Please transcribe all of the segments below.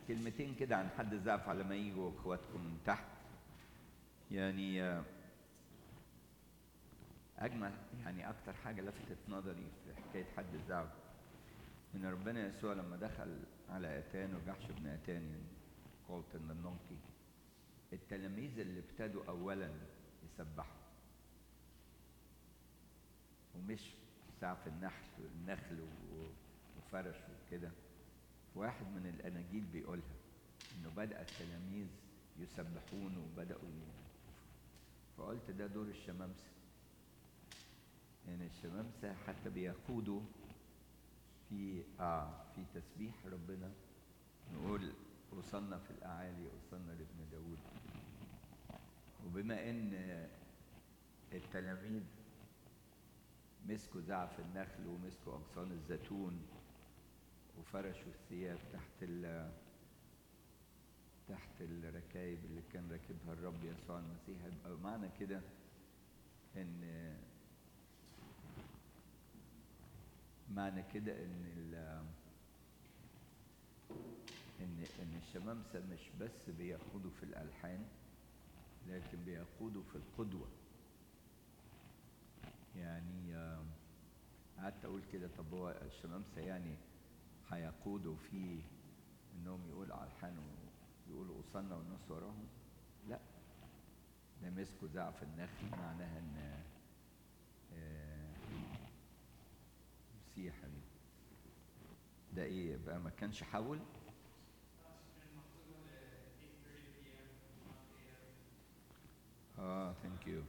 كلمتين كده عن حد الزعف على ما يجوا اخواتكم من تحت يعني آه، اجمل يعني اكتر حاجه لفتت نظري في حكايه حد الزعف ان ربنا يسوع لما دخل على اتان وجحش بن اتان يعني قلت ان النونكي التلاميذ اللي ابتدوا اولا يسبحوا ومش سعف النحل النخل و- وفرش وكده واحد من الاناجيل بيقولها انه بدا التلاميذ يسبحون وبداوا ي- فقلت ده دور الشمامسه يعني الشمامسه حتى بيقودوا في اه في تسبيح ربنا نقول وصلنا في الاعالي وصلنا لابن داود وبما ان التلاميذ مسكوا زعف النخل ومسكوا اغصان الزيتون وفرشوا الثياب تحت ال تحت الركايب اللي كان راكبها الرب يسوع المسيح يبقى معنى كده ان معنى كده ان ال ان ان الشمامسه مش بس بيقودوا في الالحان لكن بيقودوا في القدوه يعني آم، قعدت اقول كده طب هو الشمامسه يعني هيقودوا في انهم يقولوا الحان ويقولوا وصلنا والناس وراهم لا ده مسكوا زعف النخل معناها ان آه، مسيحة دي ده ايه بقى ما كانش حول اه ثانك يو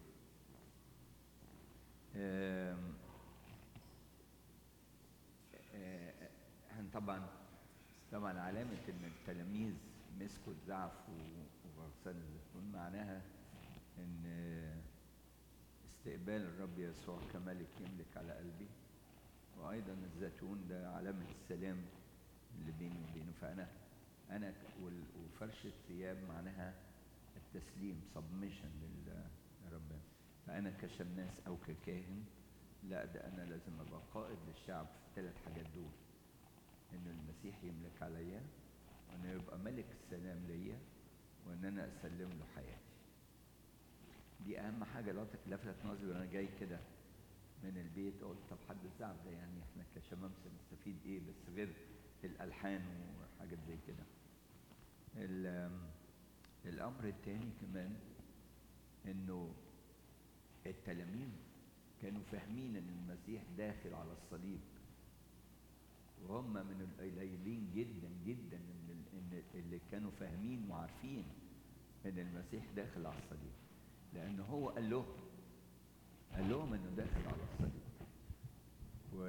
طبعا طبعا علامة ان التلاميذ مسكوا الزعف و- وغرسان الزيتون معناها ان آه، استقبال الرب يسوع كملك يملك على قلبي وايضا الزيتون ده علامه السلام اللي بيني وبينه فانا انا ك- وال- وفرش الثياب معناها التسليم سبمشن للرب فانا كشماس او ككاهن لا ده انا لازم ابقى قائد للشعب في الثلاث حاجات دول ان المسيح يملك عليا وانه يبقى ملك السلام ليا وان انا اسلم له حياتي دي اهم حاجه لطف لفتت نظري وانا جاي كده من البيت قلت طب حد الزعف ده يعني احنا كشمامسه نستفيد ايه بس غير الالحان وحاجات زي كده ال- الامر الثاني كمان انه التلاميذ كانوا فاهمين ان المسيح داخل على الصليب وهم من القليلين جدا جدا ان ان اللي كانوا فاهمين وعارفين ان المسيح داخل على الصليب لان هو قال لهم قال لهم انه داخل على الصليب و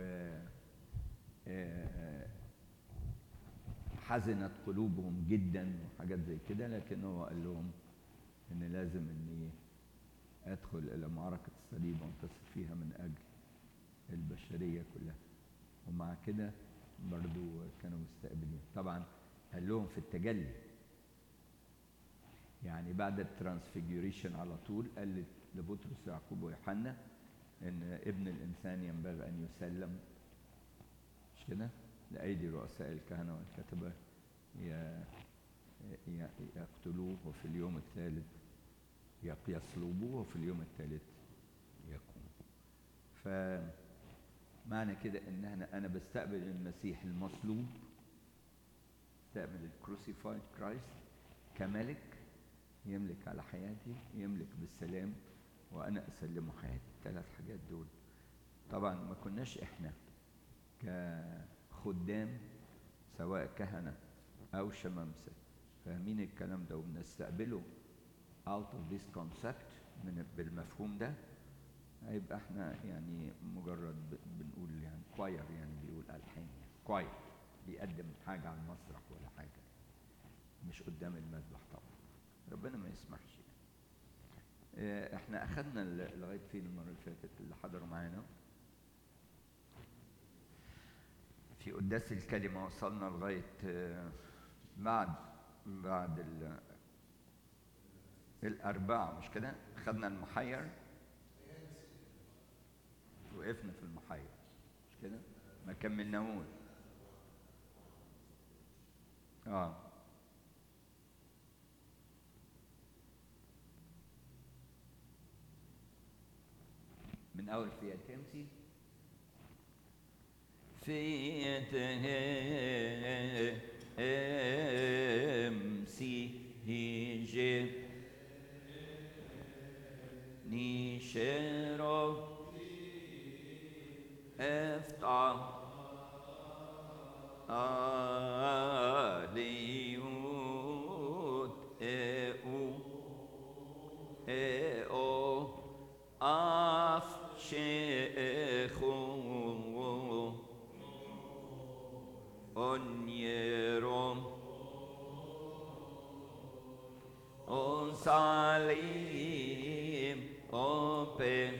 آه، حزنت قلوبهم جدا وحاجات زي كده لكن هو قال لهم ان لازم اني ادخل الى معركه الصليب وانتصر فيها من اجل البشريه كلها ومع كده برضو كانوا مستقبلين طبعا قال لهم في التجلي يعني بعد الترانسفيجوريشن على طول قال لبطرس ويعقوب ويوحنا ان ابن الانسان ينبغي ان يسلم مش كده لايدي رؤساء الكهنه والكتبه ي- ي- يقتلوه وفي اليوم الثالث يق- يصلبوه وفي اليوم الثالث يقوم فمعنى كده ان انا انا بستقبل المسيح المصلوب استقبل الكروسيفايد كرايست كملك يملك على حياتي يملك بالسلام وانا اسلمه حياتي الثلاث حاجات دول طبعا ما كناش احنا كخدام سواء كهنه او شمامسه فاهمين الكلام ده وبنستقبله out of this concept من بالمفهوم ده هيبقى احنا يعني مجرد ب- بنقول يعني كواير يعني بيقول الحان يعني كواير بيقدم حاجه على المسرح ولا حاجه مش قدام المذبح طبعا ربنا ما يسمحش يعني. اه، احنا اخذنا ال- لغايه فين المره اللي فاتت اللي حضروا معانا في قداس الكلمه وصلنا لغايه اه، بعد بعد ال- الأربعة مش كده؟ خدنا المحير وقفنا في المحير مش كده؟ ما كملناهوش اه من اول في تمسي في تمسي هيجي نيشيرو افتح عليوت او او اف شيخو اونيرو اون ساليم اوبن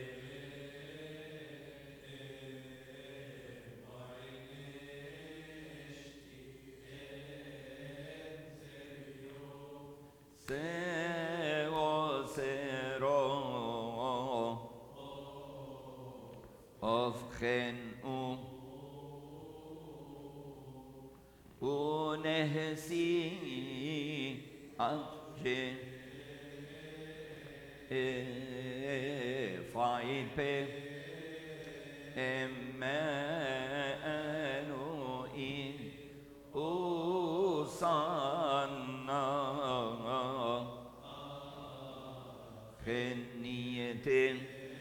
Seo sero of gen u unehsi anje e fai pe emmenu in usanna خنية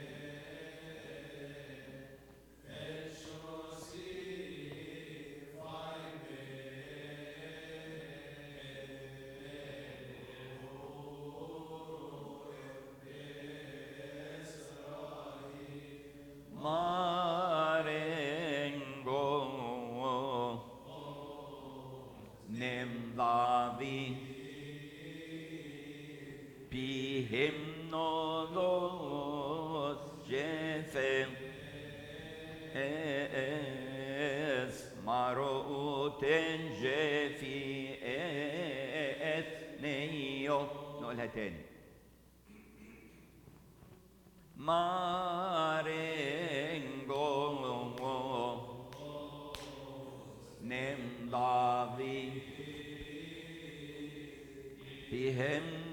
Marengo Nemlavi Bihimnolos Jefe Es Maruten Jefi Etneyo نقولها تاني Marengo Nemlavi بهم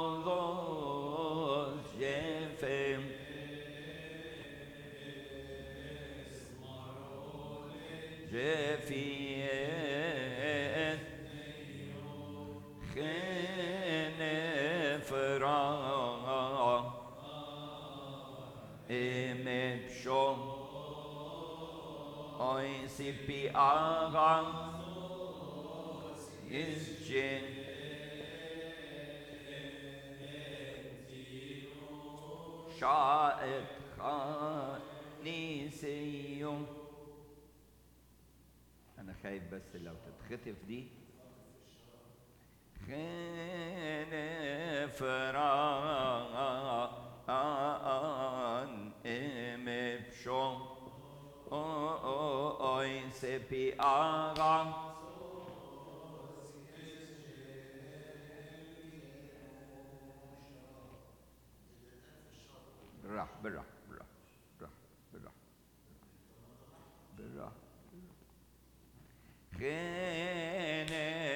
نوضوز جفم جفيت خنفرا امبشو اي سي بي اغا اسجن شاءت خانيسيوم انا خايف بس لو تتخطف دي خنفران امبشو اوي سبي اغا بالراحة بالراحة بالراحة بالراحة بالراحة بالراحة خين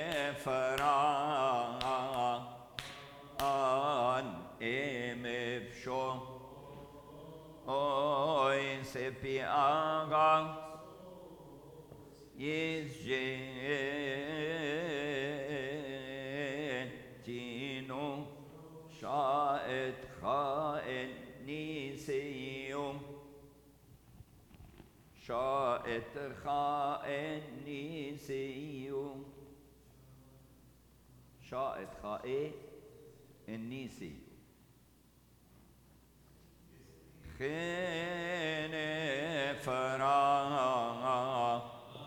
فران ام بشو اوي سبي اغا يسجن تينو شاءت خائن نيسيوم شاءت خائن نيسيوم شاءت خائن النيسيوم خين فرا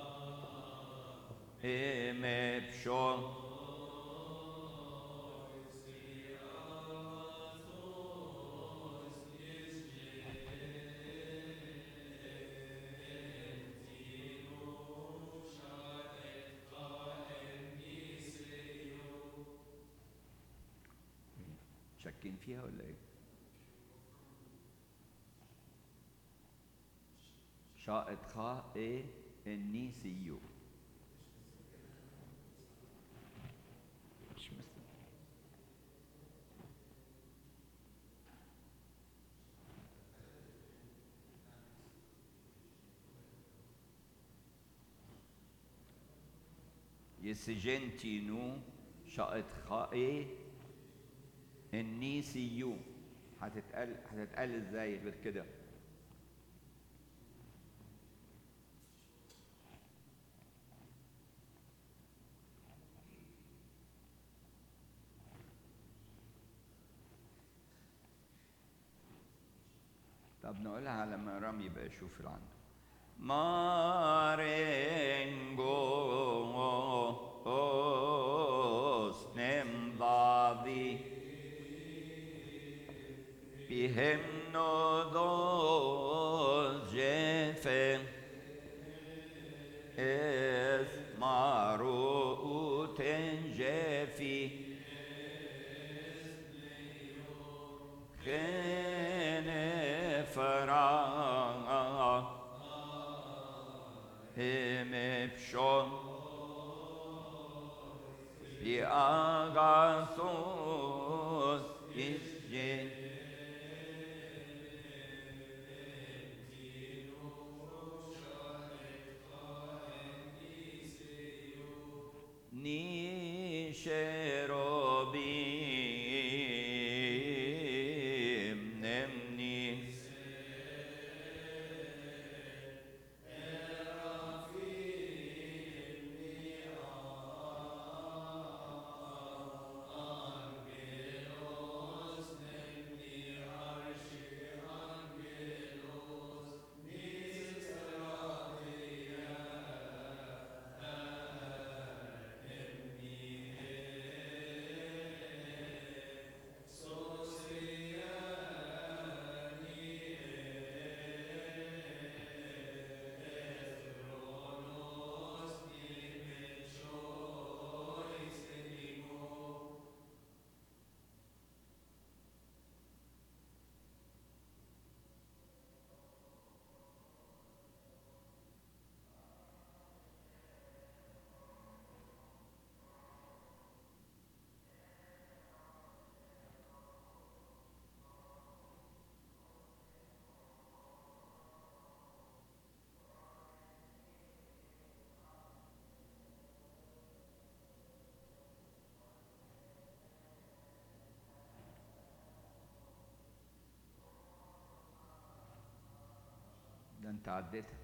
امبشو شاكين فيها ولا ايه؟ شائط خاء ايه النيسيو مش مثل يسجنتينو شائط خائي النيسيو هتتقال هتتقال ازاي غير كده طب نقولها لما رامي يبقى يشوف اللي عنده Maringos nembavi Bihem nodos jefe Es maru uten jefi Chene farah Hemepshon Biagathos Isjen Nisherobim Nemni ده انت عديتها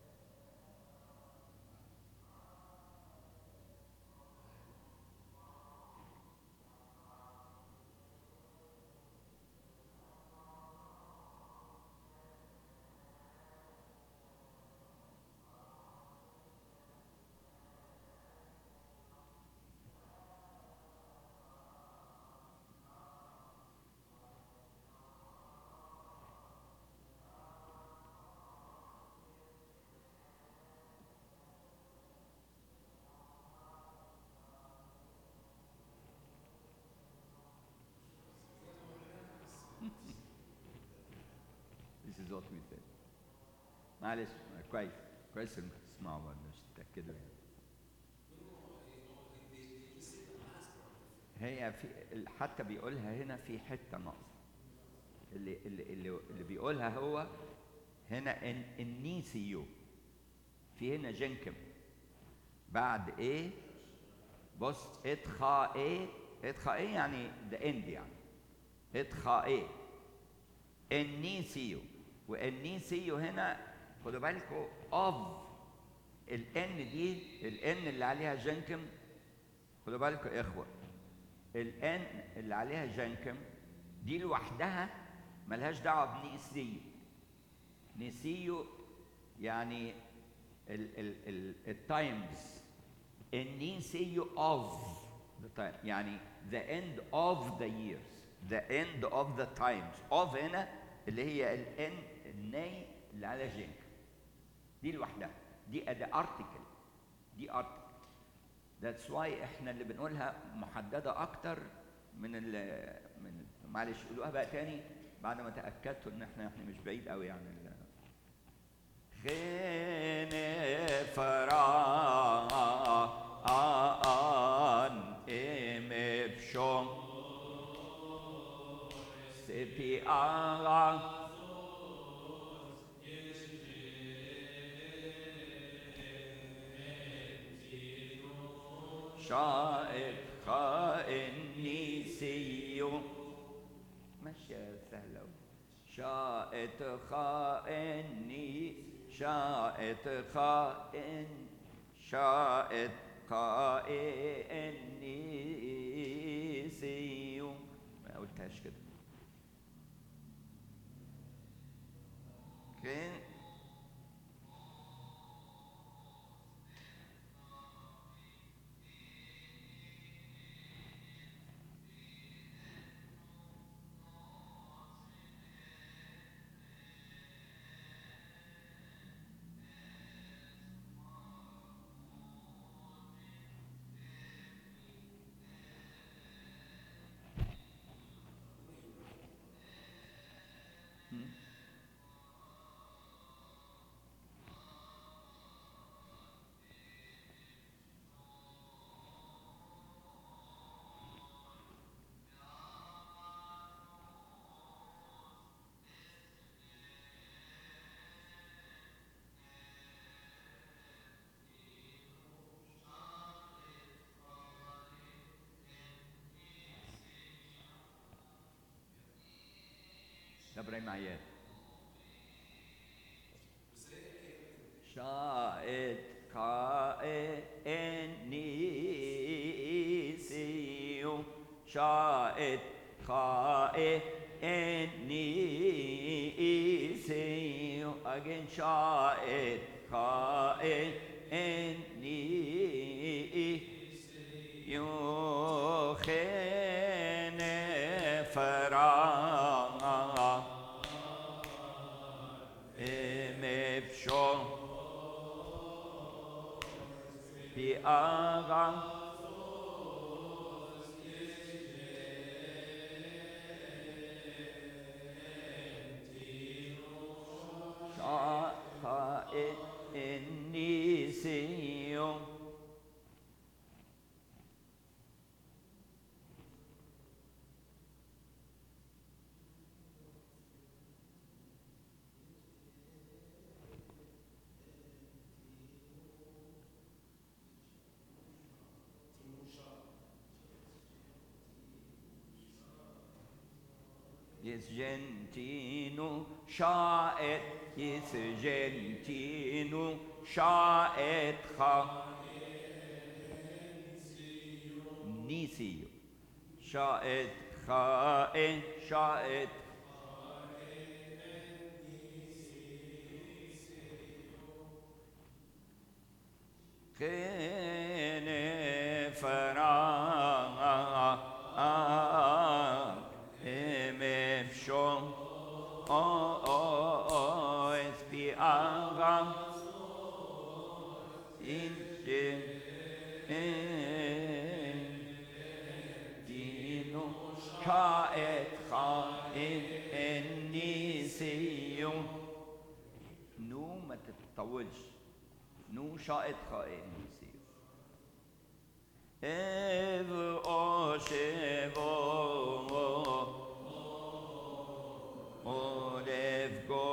This is what we said. معلش كويس كويس انكم تسمعوا برضه مش تتاكدوا يعني. هي في ال- حتى بيقولها هنا في حته ناقصه اللي اللي اللي, اللي بيقولها هو هنا ان النيسيو في هنا جنكم بعد ايه بص اتخا ايه اتخا ايه يعني ذا اند يعني اتخا ايه النيسيو والنيسيو هنا خدوا بالكم اوف الان دي الان اللي عليها جنكم خدوا بالكم يا اخوه الان اللي عليها جنكم دي لوحدها ملهاش دعوه بنيسيو نيسيو يعني ال ال ال التايمز النيسيو اوف the time يعني the end of the years the end of the times of هنا اللي هي الان الناي اللي على جنك دي لوحدها دي اداه ارتكل دي ارتكل ذاتس واي احنا اللي بنقولها محدده اكتر من ال من معلش قولوها بقى تاني بعد ما تاكدتوا ان احنا احنا مش بعيد قوي عن ال خين فران ام بشون سبي آغا شائط خائن نيسيو ماشية سهلة أوي. شائط خائن ني شائط خائن شائط خائن نيسيو ما قلتهاش كده اوكي ده ابراهيم عياد شائد قائن نيسيو شائد قائن نيسيو again شائد قائن نيسيو خين فرا مبشو بآغا شاء إني سيوم Yes, gentino, شاءت yes, gentino, شاءت خا نيسيو شاءت خاء شاءت خين فراغ مفشو او او او اس بي اغا انت دينو شائد خائن اني سيو نو ما تتطولش نو شائد خائن اني سيو اف او شيفو Olevgo.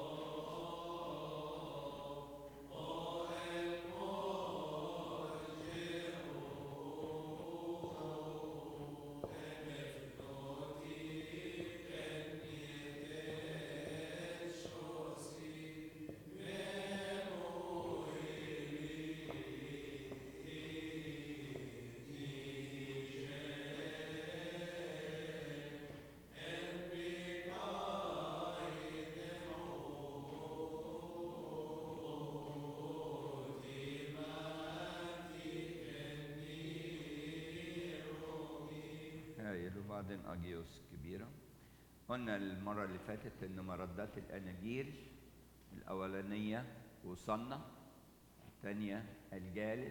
هايل وبعدين اجيوس كبيرة قلنا المرة اللي فاتت ان مردات الاناجيل الاولانية وصلنا الثانية الجالس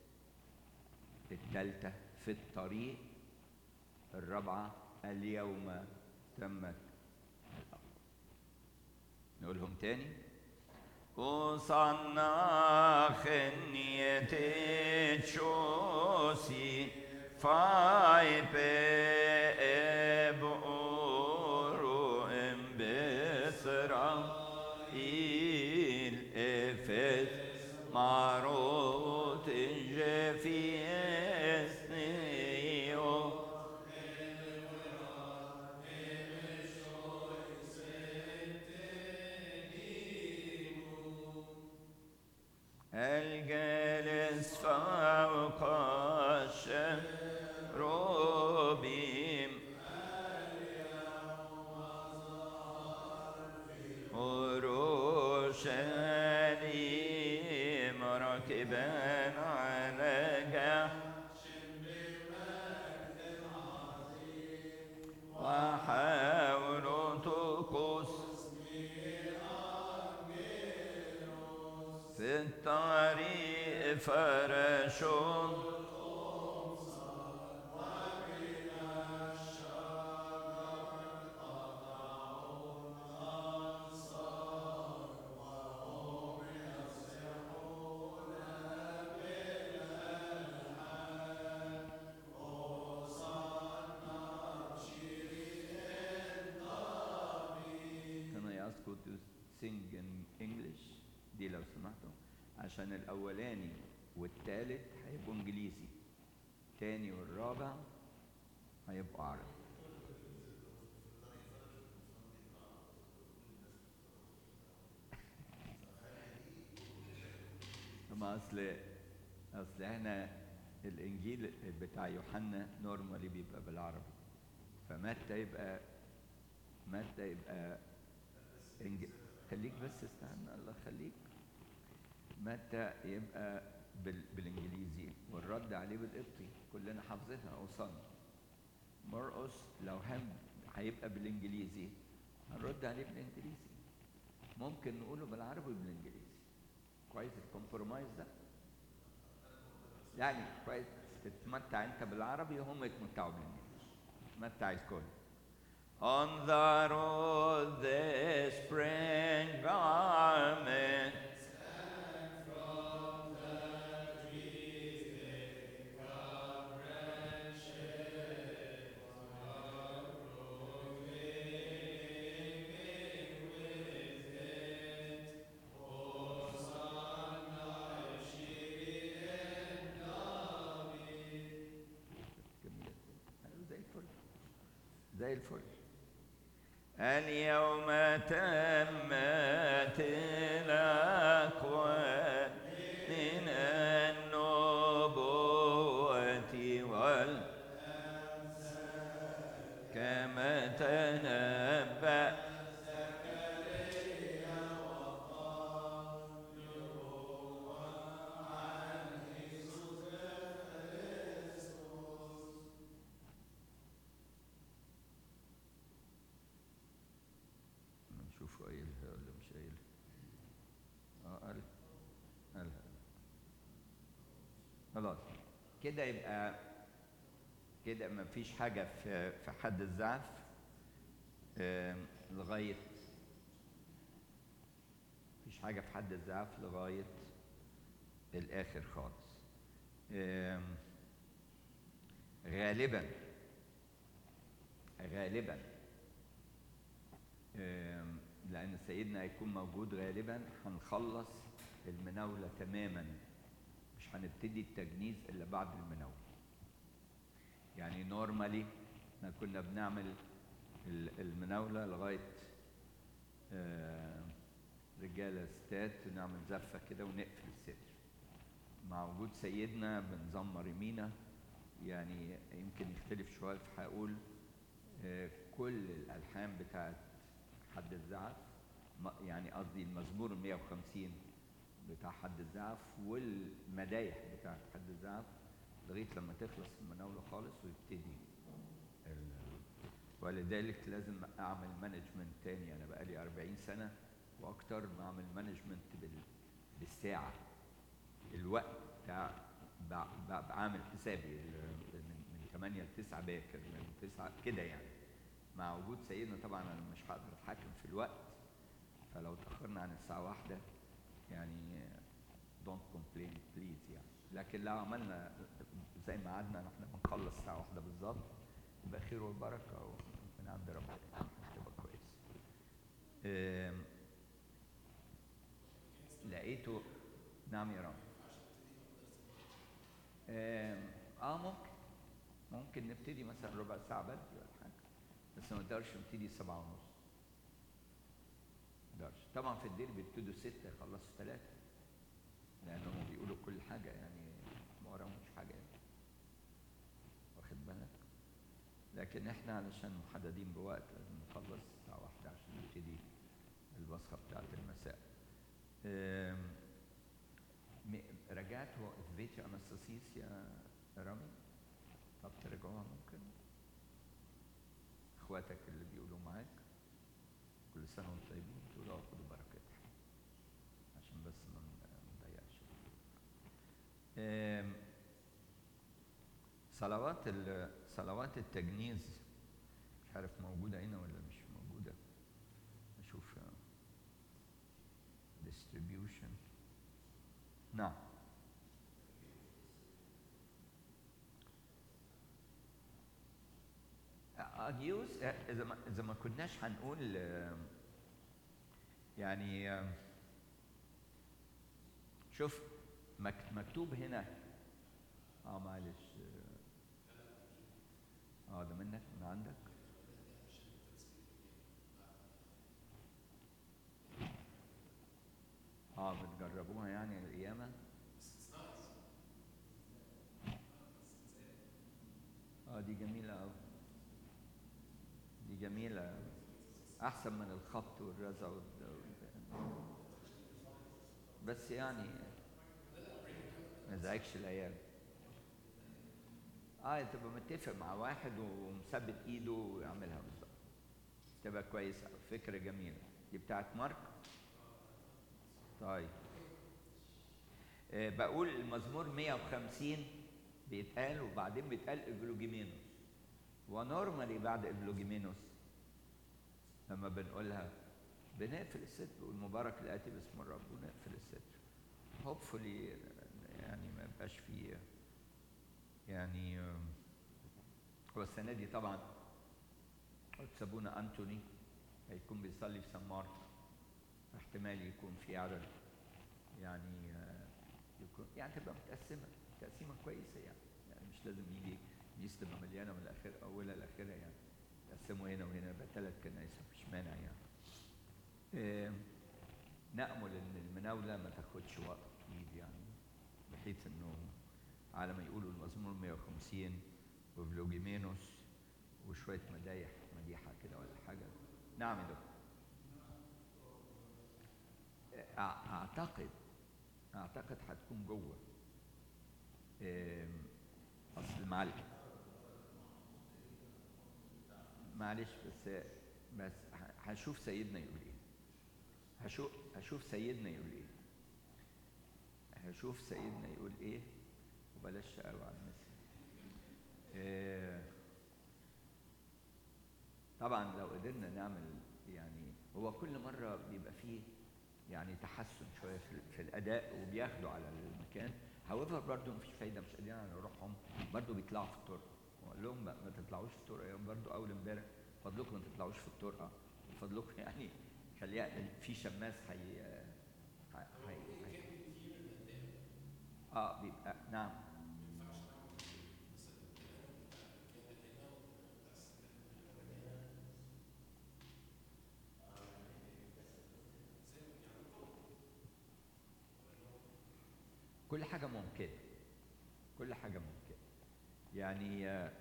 الثالثة في الطريق الرابعة اليوم تمت الأمر نقولهم تاني وصلنا خنية تشوسي فاي بأورو ام بإسرائيل إفت ماروت جفيه أورشليم راكبا على جحش وحاولوا طقوس في الطريق فرشوا Can I ask you to sing in English دي لو سمحتوا عشان الأولاني والتالت هيبقوا إنجليزي التاني والرابع هيبقوا عربي ما أصل أصل إحنا الإنجيل بتاع يوحنا نورمالي بيبقى بالعربي فمتى يبقى متى يبقى إنج... خليك بس استنى الله يخليك متى يبقى بال... بالانجليزي والرد عليه بالقبطي كلنا حافظينها اوصان مرقص لو هم هيبقى بالانجليزي هنرد عليه بالانجليزي ممكن نقوله بالعربي وبالانجليزي كويس الكومبرومايز ده يعني كويس تتمتع انت بالعربي وهم يتمتعوا بالانجليزي تمتع الكل On the road the spring garment جميل أيوة زي الفل زي الفل اليوم تمت الأقوال من النبوة وال كما تنبأ نشوف قايلها ولا مش قايلها اه قال قالها خلاص كده يبقى كده ما فيش حاجة في في حد الزعف آم، لغاية مفيش حاجة في حد الزعف لغاية الآخر خالص آم، غالبا غالبا آم، لأن سيدنا هيكون موجود غالبا هنخلص المناولة تماما مش هنبتدي التجنيز إلا بعد المناولة يعني نورمالي احنا كنا بنعمل ال- المناولة لغاية آه، رجالة ستات ونعمل زفة كده ونقفل الستر مع وجود سيدنا بنزمر يمينا يعني يمكن يختلف شوية فهقول آه، كل الألحان بتاعت حد الزعف م- يعني قصدي المزمور 150 بتاع حد الزعف والمدايح بتاعت حد الزعف لغايه لما تخلص المناوله خالص ويبتدي ال- ولذلك لازم اعمل مانجمنت تاني انا بقالي 40 سنه واكتر بعمل مانجمنت بال- بالساعه الوقت بتاع ب- ب- بعمل حسابي ال- من من 8 ل 9 باكر من 9 كده يعني مع وجود سيدنا طبعا انا مش هقدر اتحكم في الوقت فلو تاخرنا عن الساعه واحدة يعني دونت كومبلين بليز يعني لكن لو عملنا زي ما قعدنا احنا بنخلص الساعه واحدة بالظبط يبقى خير وبركه ومن عند ربنا يعني هتبقى كويس آم، لقيته نعم يا رب آم، اه ممكن ممكن نبتدي مثلا ربع ساعة بدري ولا حاجة بس ما نقدرش نبتدي سبعة ونص ما نقدرش طبعا في الدير بيبتدوا ستة يخلصوا ثلاثة لأنهم بيقولوا كل حاجة يعني ما وراهمش حاجة يعني. واخد بالك لكن احنا علشان محددين بوقت لازم نخلص الساعة واحدة عشان نبتدي البصخة بتاعت المساء آم، م- رجعتوا اثبتي انستاسيس يا رامي طب ترجعوها ممكن اخواتك اللي بيقولوا معاك كل سنه وانتم طيبين تقولوا اه خدوا بركتها عشان بس ما ن- نضيعش آم، صلوات ال- صلوات التجنيز مش عارف موجودة هنا ولا مش موجودة أشوف آه، distribution نعم أجيوز إذا ما إذا ما كناش هنقول آه، يعني آه، شوف مك- مكتوب هنا اه معلش اه ده منك من عندك اه بتجربوها يعني القيامة اه دي جميلة أوي دي جميلة أحسن من الخبط والرزع والد- وال- بس يعني ما يزعجش العيال اه تبقى متفق مع واحد ومثبت ايده ويعملها بالظبط تبقى كويسة أوي، فكرة جميلة دي بتاعت مارك طيب آه بقول المزمور 150 بيتقال وبعدين بيتقال ابلوجيمينوس ونورمالي بعد ابلوجيمينوس لما بنقولها بنقفل الستر والمبارك الاتي باسم الرب ونقفل الستر هوبفولي يعني ما يبقاش فيه يعني آم، هو السنه دي طبعا قدس ابونا انتوني هيكون بيصلي في سان مارك احتمال يكون في عدد يعني آه، يكون يعني تبقى متقسمه تقسيمه كويسه يعني يعني مش لازم يجي الكنيسه تبقى مليانه من الاخر اولها لاخرها يعني تقسموا هنا وهنا يبقى ثلاث كنايس مفيش مانع يعني آم، نأمل ان المناوله ما تاخدش وقت طويل يعني بحيث انه على ما يقولوا المزمور 150 وفلوجيمينوس وشويه مدايح مديحه كده ولا حاجه نعم يا دكتور أع- اعتقد اعتقد هتكون جوه آم، اصل معلش معلش بس بس ه- هشوف سيدنا يقول ايه هشوف هشوف سيدنا يقول ايه هشوف سيدنا يقول ايه وبلاش شقاوة على المثل آه، طبعا لو قدرنا نعمل يعني هو كل مرة بيبقى فيه يعني تحسن شوية في, ال- في الأداء وبياخدوا على المكان هاويفر برضه مفيش فايدة مش قادرين على روحهم برضه بيطلعوا في الطرق وأقول لهم بقى ما تطلعوش في الطرق يعني برضه أول امبارح فضلكم ما تطلعوش في الطرقة فضلكم يعني خليها في شماس حي حي حي حي اه بيبقى نعم كل حاجة ممكنة كل حاجة ممكنة يعني آه،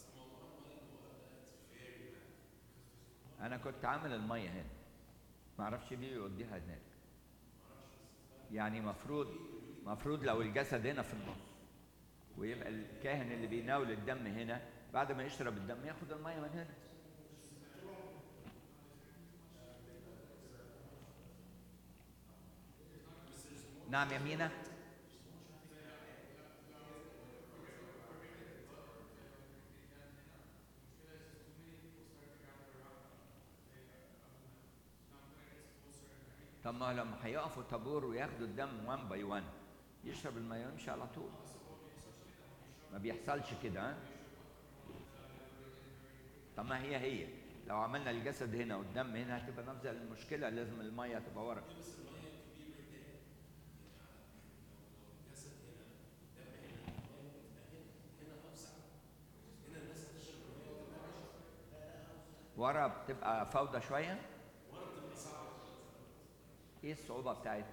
أنا كنت عامل المية هنا معرفش ليه يوديها هناك يعني مفروض مفروض لو الجسد هنا في النص ويبقى الكاهن اللي بيناول الدم هنا بعد ما يشرب الدم ياخد المية من هنا نعم يا مينا طب ما لما هيقفوا طابور وياخدوا الدم 1 باي 1 يشرب الميه ويمشي على طول ما بيحصلش كده ها طب ما هي هي لو عملنا الجسد هنا والدم هنا هتبقى نفس المشكله لازم الميه تبقى ورا ورا بتبقى فوضى شويه ايه الصعوبه بتاعتها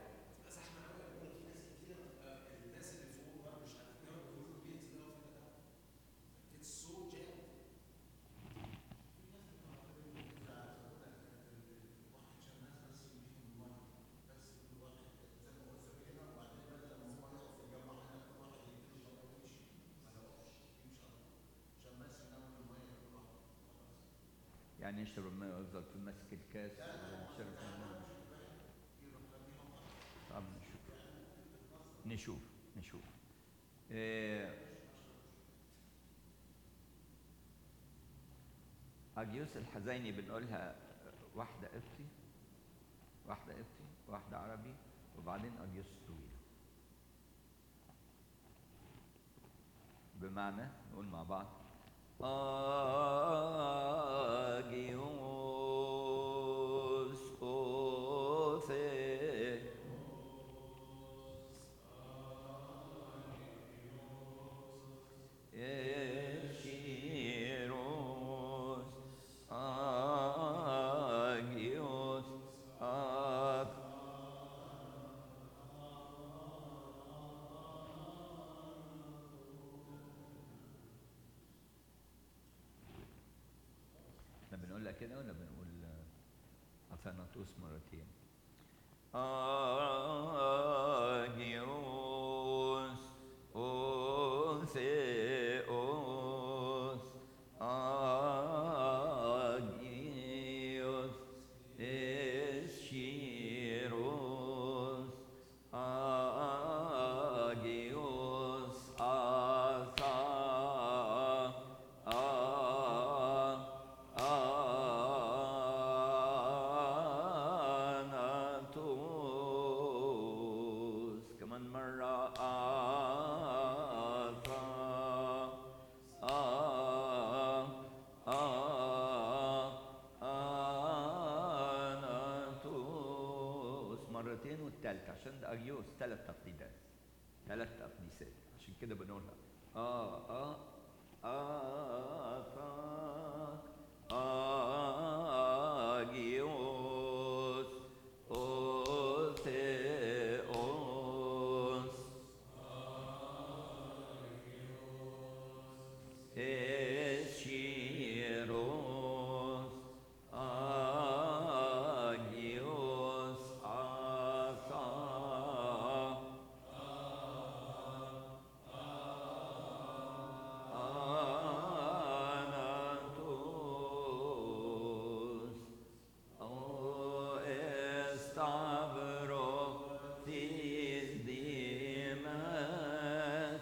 يعني يشرب الماء ويفضل في ماسك الكاس ويشرب الماء طب نشوف نشوف نشوف إيه أجيوس الحزيني بنقولها واحدة قبطي واحدة قبطي واحدة عربي وبعدين أجيوس طويلة بمعنى نقول مع بعض أجيوس أوثي Eschiros, agios, ag. احنا بنقولها كده ولا بنقول أثناطوس مرتين؟ Agios, Otheos, Agios, Eschiros, Agios, Atha, Anatos كمان مرة آثا آ آ أناتوس مرتين والتالتة عشان ده أريوس ثلاث تقليدات ثلاث تقديسات عشان كده بنقولها آ آ آثا أجيوس أوثيوس Eschiros, Agios, Atha, Anatos, O Estavro, This Dimas,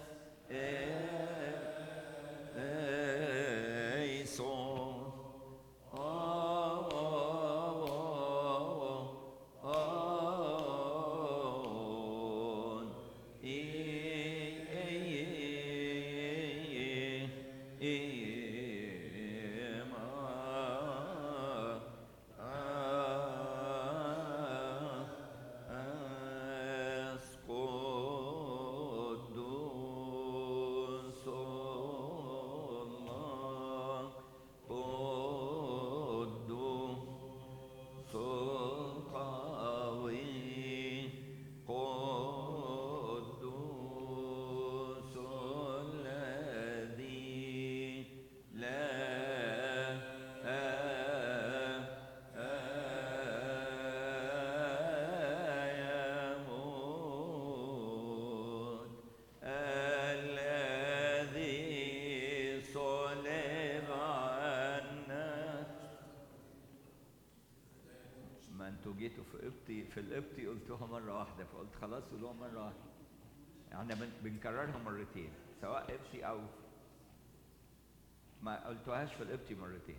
Eison, On, قدوس الله قدوس القوي قدوس الذي لا يموت الذي صلب عنا ما انتوا جيتوا في قبطي في القبطي قلتوها مره واحده فقلت خلاص قولوها مره واحده احنا بن- بنكررها مرتين سواء قبطي او ما قلتوهاش في القبطي مرتين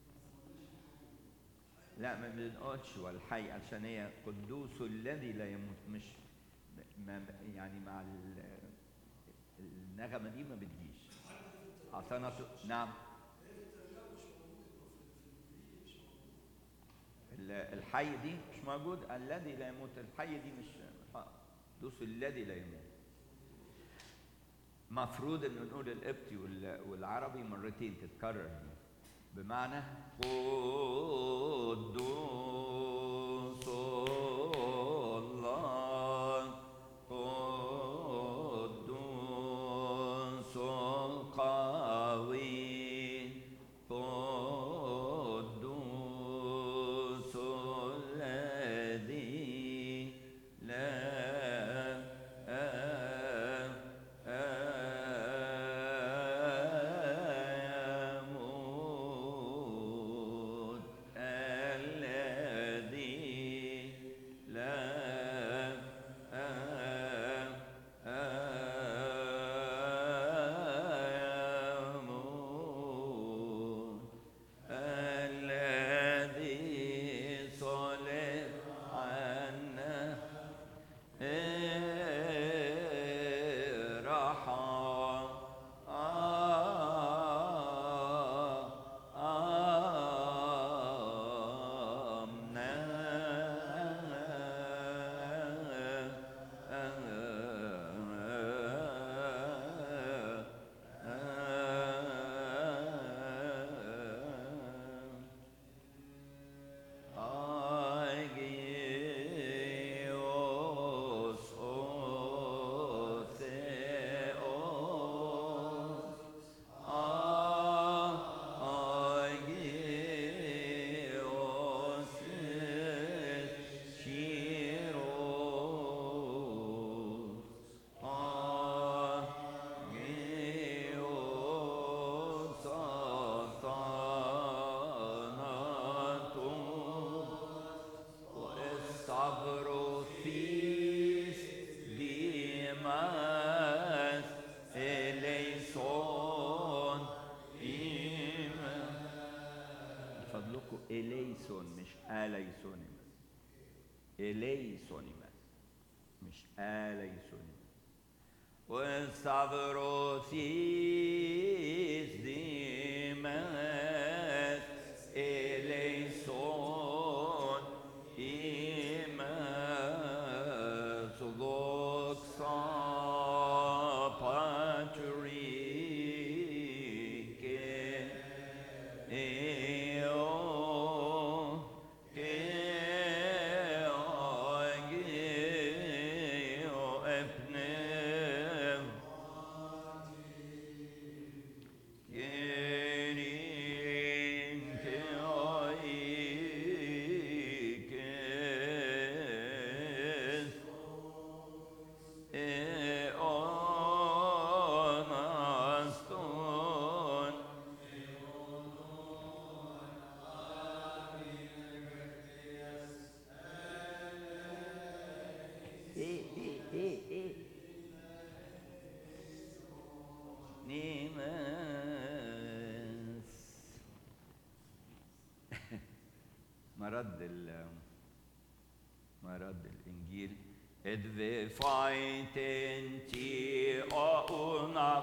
لا ما بنقولش والحي عشان هي قدوس الذي لا يموت مش ما يعني مع ال- النغمه دي ما بتجيش عطانا نعم ال- الحي دي مش موجود الذي لا يموت الحي دي مش آه، دوس الذي لا يموت مفروض ان نقول القبطي وال- والعربي مرتين تتكرر دي بمعنى قدوس الله قدوس القوي قدوس الذي لا يموت اليسونيمس اليسونيمس مش اليسونيمس Stavrosis dimes eleison imes doxa patrike eo eo eo epnem Gerin teoikes eonaston ايه ايه ايه ايه نيمس مرد ال مرد الانجيل Edve fighten ti auna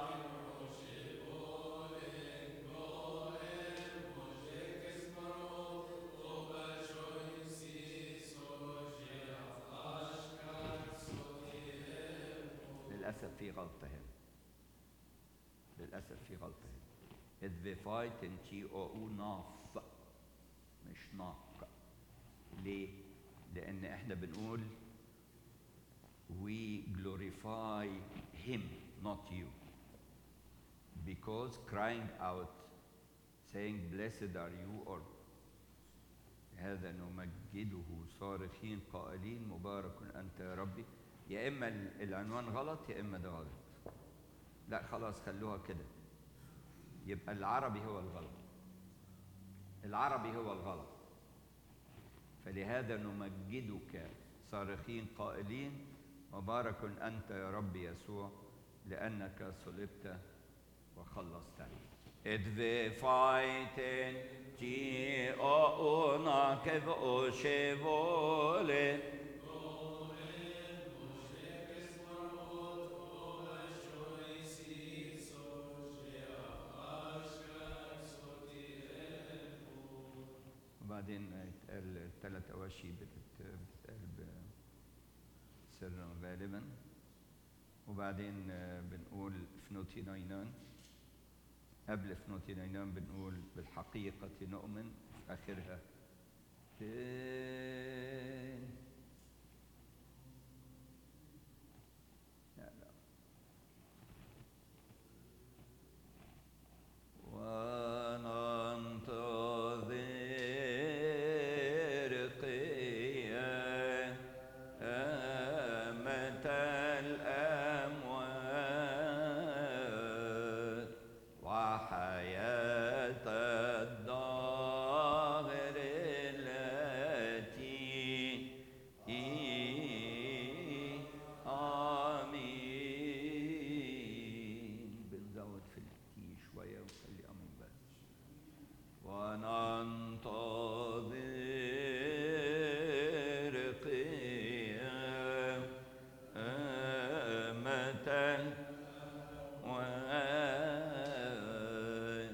للاسف في غلطه هنا للاسف في غلطه هنا ادفيفايت تي او ناف مش ناق ليه لان احنا بنقول we glorify him not you because crying out saying blessed are you or هذا نمجده صارخين قائلين مبارك انت يا ربي يا اما ال- العنوان غلط يا اما ده غلط لا خلاص خلوها كده يبقى العربي هو الغلط العربي هو الغلط فلهذا نمجدك صارخين قائلين مبارك انت يا رب يسوع لانك صلبت وخلصتني Edve fighten ti auna kev o shevole وبعدين يتقال الثلاث أواشي بتت- بتتقال سرا غالبا وبعدين آه، بنقول فنوتي ناينان قبل فنوتي ناينان بنقول بالحقيقة نؤمن في آخرها تين. لا لا وننتظر قيامة الأموات وحياة الدهر التي آمين بنزود في التي شوية ونخلي آمين بس وننتظر قيامة الأموات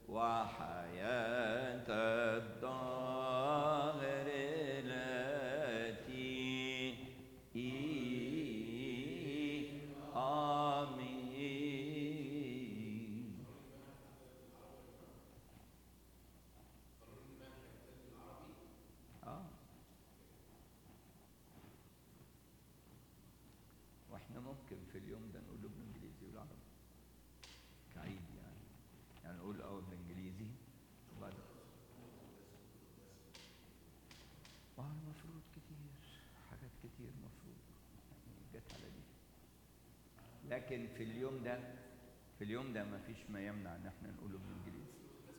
وحياة الدهر التي آمين اه واحنا ممكن في اليوم ده نقوله بالانجليزي والعربي كعيد يعني يعني نقول اول بالانجليزي وبعد اه المفروض كتير حاجات كتير مفروض يعني جت على دي لكن في اليوم ده في اليوم ده ما فيش ما يمنع ان احنا نقوله بالانجليزي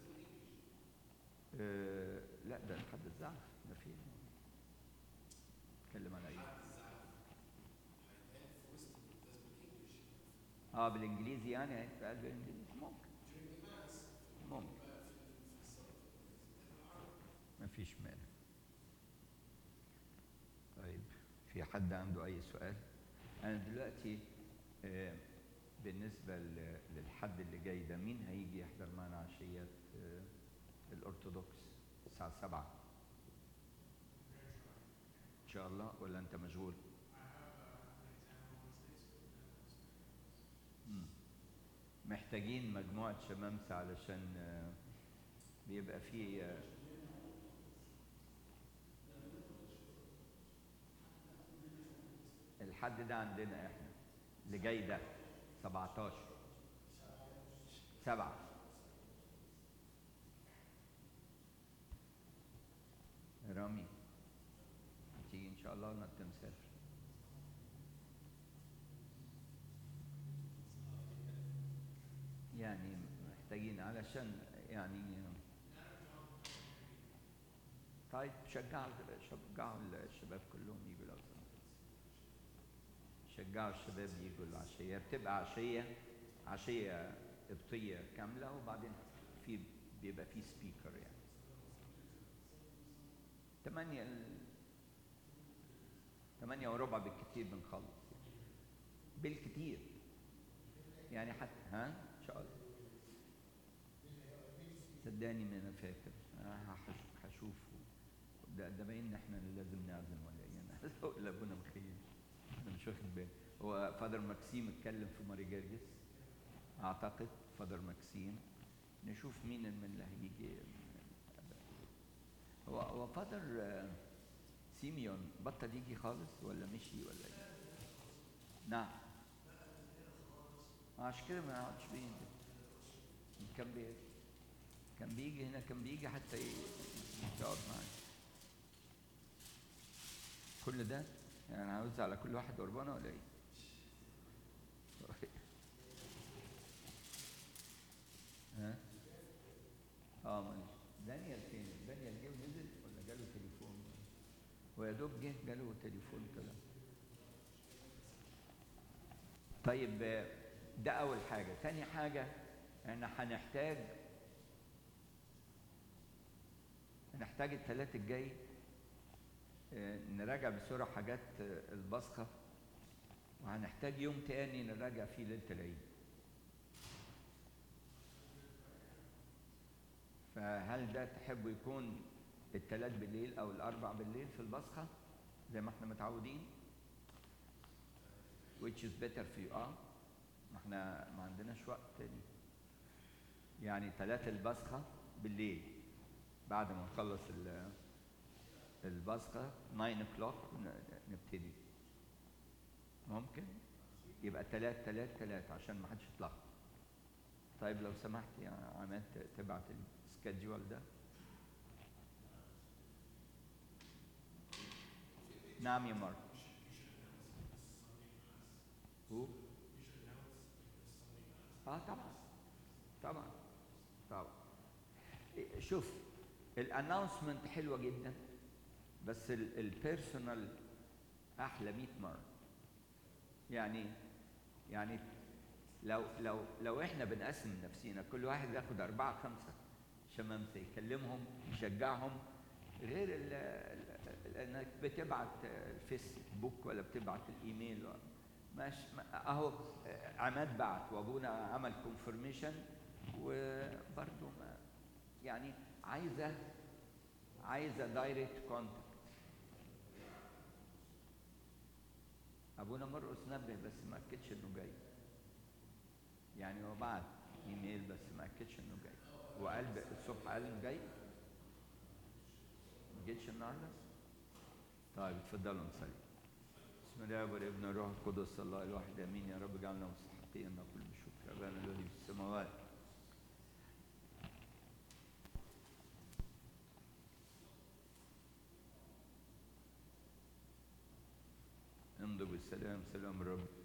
آه لا ده لحد الزعف ده فين اتكلم على ايه اه بالانجليزي يعني هيتقال بالانجليزي ممكن ممكن مفيش مانع في حد عنده اي سؤال انا دلوقتي آه، بالنسبه ل- للحد اللي جاي ده مين هيجي يحضر معنا عشيه آه، الارثوذكس الساعه 7 ان شاء الله ولا انت مشغول مم. محتاجين مجموعه شمامسه علشان آه، بيبقى فيه آه، الحد ده عندنا احنا اللي جاي ده 17 سبعة رامي هتيجي ان شاء الله ولا انت مسافر يعني محتاجين علشان يعني طيب شجعوا شجعوا الشباب كلهم يجوا لو سمحت شجعوا الشباب يجوا العشية بتبقى عشية عشية قبطية كاملة وبعدين في بيبقى في سبيكر يعني تمانية ال... تمانية وربع بالكتير بنخلص يعني. بالكتير يعني حتى ها ان شاء الله صدقني ما انا فاكر أنا هش- هشوف ده ده باين ان احنا اللي لازم نعزم ولا ايه انا ولا ابونا مخيل انا مش واخد بالي هو فادر مكسيم اتكلم في ماري جرجس اعتقد فادر مكسيم نشوف مين من اللي هيجي هو هو فادر آه، سيميون بطل يجي خالص ولا مشي ولا ايه؟ نعم عشان كده ما يقعدش بينزل كان بي كان بيجي هنا كان بيجي حتى ي- يقعد معايا كل ده يعني انا عاوز على كل واحد قربانه ولا ايه؟ ها؟ اه معلش دانيال فين؟ دانيال جه ونزل ولا جاله تليفون؟ هو يا دوب جه جاله تليفون كده طيب آه، ده أول حاجة، تاني حاجة احنا هنحتاج هنحتاج الثلاث الجاي آه، نراجع بسرعة حاجات آه، البصخة وهنحتاج يوم تاني نراجع فيه ليلة العيد فهل ده تحبوا يكون الثلاث بالليل أو الأربع بالليل في البصخة زي ما احنا متعودين which is better for you اه ما احنا ما عندناش وقت تاني يعني ثلاثة البصخة بالليل بعد ما نخلص ال- البصخة 9 o'clock ن- نبتدي ممكن يبقى تلات تلات تلات عشان ما حدش يتلخبط طيب لو سمحت يا عماد ت- تبعت السكادجول ده نعم يا مارك هو اه طبعا طبعا طبعا إيه، شوف الانونسمنت حلوه جدا بس البيرسونال احلى 100 مره يعني يعني لو لو لو احنا بنقسم نفسينا كل واحد ياخد أربعة خمسة شمامسة يكلمهم يشجعهم غير ال ال- انك بتبعت الفيسبوك ولا بتبعت الايميل ولا- مش ما- اهو عماد بعت وابونا عمل كونفرميشن وبرضه ما يعني عايزه عايزه دايركت كونتاكت ابونا مرقس نبه بس ما اكدش انه جاي يعني هو بعت ايميل بس ما اكدش انه جاي وقال ب- الصبح قال انه جاي ما جيتش النهارده طيب اتفضلوا نصلي بسم الله والابن والروح القدس الله الواحد امين يا رب اجعلنا مستحقين ان نقول بشكر ابانا الذي في السماوات امضوا بالسلام سلام الرب